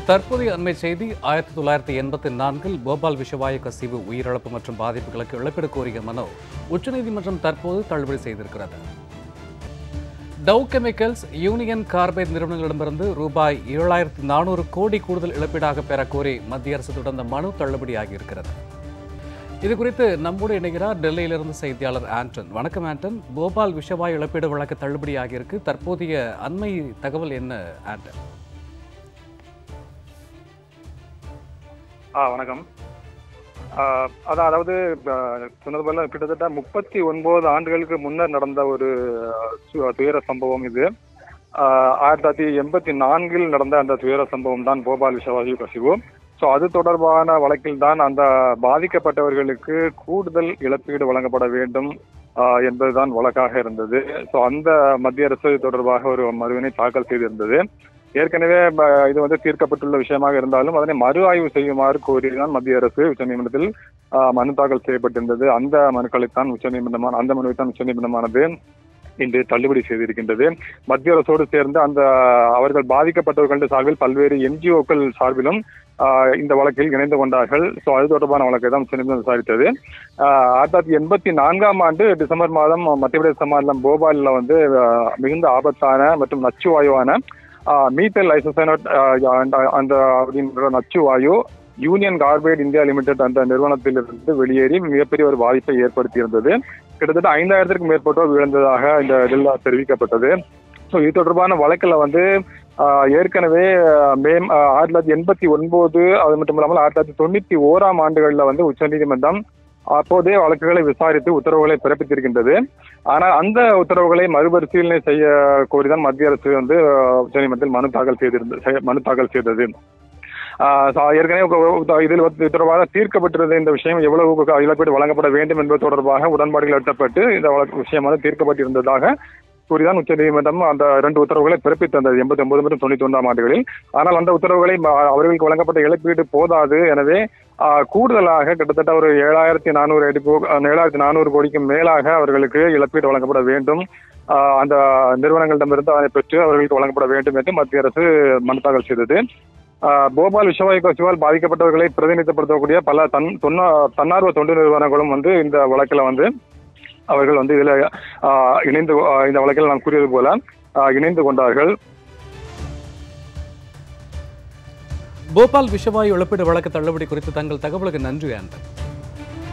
தற்போதைய அண்மை செய்தி ஆயிரத்தி தொள்ளாயிரத்தி எண்பத்தி நான்கில் போபால் விஷவாயு கசிவு உயிரிழப்பு மற்றும் பாதிப்புகளுக்கு இழப்பீடு கோரிய மனு உச்சநீதிமன்றம் தற்போது தள்ளுபடி செய்திருக்கிறது டவ் கெமிக்கல்ஸ் யூனியன் கார்பைட் நிறுவனங்களிடமிருந்து ரூபாய் ஏழாயிரத்தி நானூறு கோடி கூடுதல் இழப்பீடாக பெற கோரி மத்திய அரசு தொடர்ந்த மனு தள்ளுபடியாகியிருக்கிறது இது குறித்து நம்மோடு இணைகிறார் டெல்லியிலிருந்து செய்தியாளர் ஆண்டன் வணக்கம் ஆண்டன் போபால் விஷவாயு இழப்பீடு வழக்கு தள்ளுபடியாகியிருக்கு தற்போதைய அண்மை தகவல் என்ன ஆண்டன் ஆ வணக்கம் ஆ, அதான் அதாவது ஆ, சொன்னது போல கிட்டத்தட்ட முப்பத்தி ஒன்பது ஆண்டுகளுக்கு முன்னர் நடந்த ஒரு சு- துயர சம்பவம் இது ஆ, ஆயிரத்தி தொள்ளாயிரத்தி எண்பத்தி நான்கில் நடந்த அந்த துயர சம்பவம் தான் போபால் விஷவாயு கசிவு ஸோ அது தொடர்பான வழக்கில் தான் அந்த பாதிக்கப்பட்டவர்களுக்கு கூடுதல் இழப்பீடு வழங்கப்பட வேண்டும் ஆ, என்பதுதான் வழக்காக இருந்தது ஸோ அந்த மத்திய அரசு தொடர்பாக ஒரு மனுவினை தாக்கல் செய்திருந்தது ஏற்கனவே ப- இது வந்து தீர்க்கப்பட்டுள்ள விஷயமாக இருந்தாலும் அதனை மறு ஆய்வு செய்யுமாறு கோரிதான் மத்திய அரசு உச்சநீதிமன்றத்தில் ஆ, மனு தாக்கல் செய்யப்பட்டிருந்தது அந்த மனுக்களைத்தான் உச்சநீதிமன்றமான அந்த மனுவைத்தான் உச்சநீதிமன்றமானது இன்று தள்ளுபடி செய்திருக்கின்றது மத்திய அரசோடு சேர்ந்து அந்த அவர்கள் பாதிக்கப்பட்டவர்கள் சார்பில் பல்வேறு என்ஜிஓக்கள் சார்பிலும் ஆ, இந்த வழக்கில் இணைந்து கொண்டார்கள் ஸோ அது தொடர்பான வழக்கை தான் உச்சநீதிமன்றம் விசாரித்தது ஆ, ஆயிரத்தி தொள்ளாயிரத்தி எண்பத்தி நான்காம் ஆண்டு டிசம்பர் மாதம் மத்திய பிரதேச மாநிலம் போபாலில் வந்து ஆ, மிகுந்த ஆபத்தான மற்றும் நச்சுவாயுவான மீத்தல் லைசோசைனோட் அந்த அப்படின்ற நச்சு வாயு யூனியன் கார்பைட் இந்தியா லிமிடெட் அந்த நிறுவனத்திலிருந்து வெளியேறி மிகப்பெரிய ஒரு பாதிப்பை ஏற்படுத்தியிருந்தது கிட்டத்தட்ட ஐந்தாயிரத்திற்கும் மேற்பட்டோர் விழுந்ததாக இந்த இதில் தெரிவிக்கப்பட்டது ஸோ இது தொடர்பான வழக்கில் வந்து ஆஹ், ஏற்கனவே ஆஹ், மே ஆஹ், ஆயிரத்தி தொள்ளாயிரத்தி எண்பத்தி ஒன்பது அது மட்டும் இல்லாமல் ஆயிரத்தி தொள்ளாயிரத்தி தொண்ணூத்தி ஓராம் ஆண்டுகளில் வந்து உச்சநீதிமன்றம் அப்போதே வழக்குகளை விசாரித்து உத்தரவுகளை பிறப்பித்திருக்கின்றது ஆனால் அந்த உத்தரவுகளை மறுபரிசீலனை செய்ய கோரிதான் மத்திய அரசு வந்து அஹ், உச்சநீதிமன்றத்தில் மனு தாக்கல் செய்திருந்தது செய- மனு தாக்கல் செய்தது ஆஹ் சா- ஏற்கனவே உ- உ- இதில் வந்து இது தொடர்பாக தீர்க்கப்பட்டிருந்த இந்த விஷயம் எவ்வளவு க- இழப்பீடு வழங்கப்பட வேண்டும் என்பது தொடர்பாக உடன்பாடுகள் எட்டப்பட்டு இந்த வழக்கு விஷயமானது தீர்க்கப்பட்டிருந்ததாக கூறிதான் உச்சநீதிமன்றம் அந்த இரண்டு உத்தரவுகளை பிறப்பித்தந்தது எண்பத்தி ஒன்பது மற்றும் தொண்ணூத்தி ஒன்றாம் ஆண்டுகளில் ஆனால் அந்த உத்தரவுகளை ம- அவர்களுக்கு வழங்கப்பட்ட இழப்பீடு போதாது எனவே ஆஹ், கூடுதலாக கிட்டத்தட்ட ஒரு ஏழாயிரத்தி நானூறு அடி போ ஏழாயிரத்தி நானூறு கோடிக்கு மேலாக அவர்களுக்கு இழப்பீடு வழங்கப்பட வேண்டும் ஆஹ், அந்த நிறுவனங்களிடமிருந்து அதை பெற்று அவர்களுக்கு வழங்கப்பட வேண்டும் என்று மத்திய அரசு மனு தாக்கல் செய்தது ஆஹ், போபால் விஷவாயு கசிவால் பாதிக்கப்பட்டவர்களை பிரதிநிதித்துவப்படுத்தக்கூடிய பல தன் தொன்னா தன்னார்வ தொண்டு நிறுவனங்களும் வந்து இந்த வழக்கில் வந்து அவர்கள் வந்து இதில் இணைந்து ஆஹ், இந்த வழக்கில் நான் கூறியது போல ஆஹ், இணைந்து கொண்டார்கள் போபால் விஷவாயு இழப்பீடு வழக்கு தள்ளுபடி குறித்து தங்கள் தகவலுக்கு நன்றி ஆண்டன்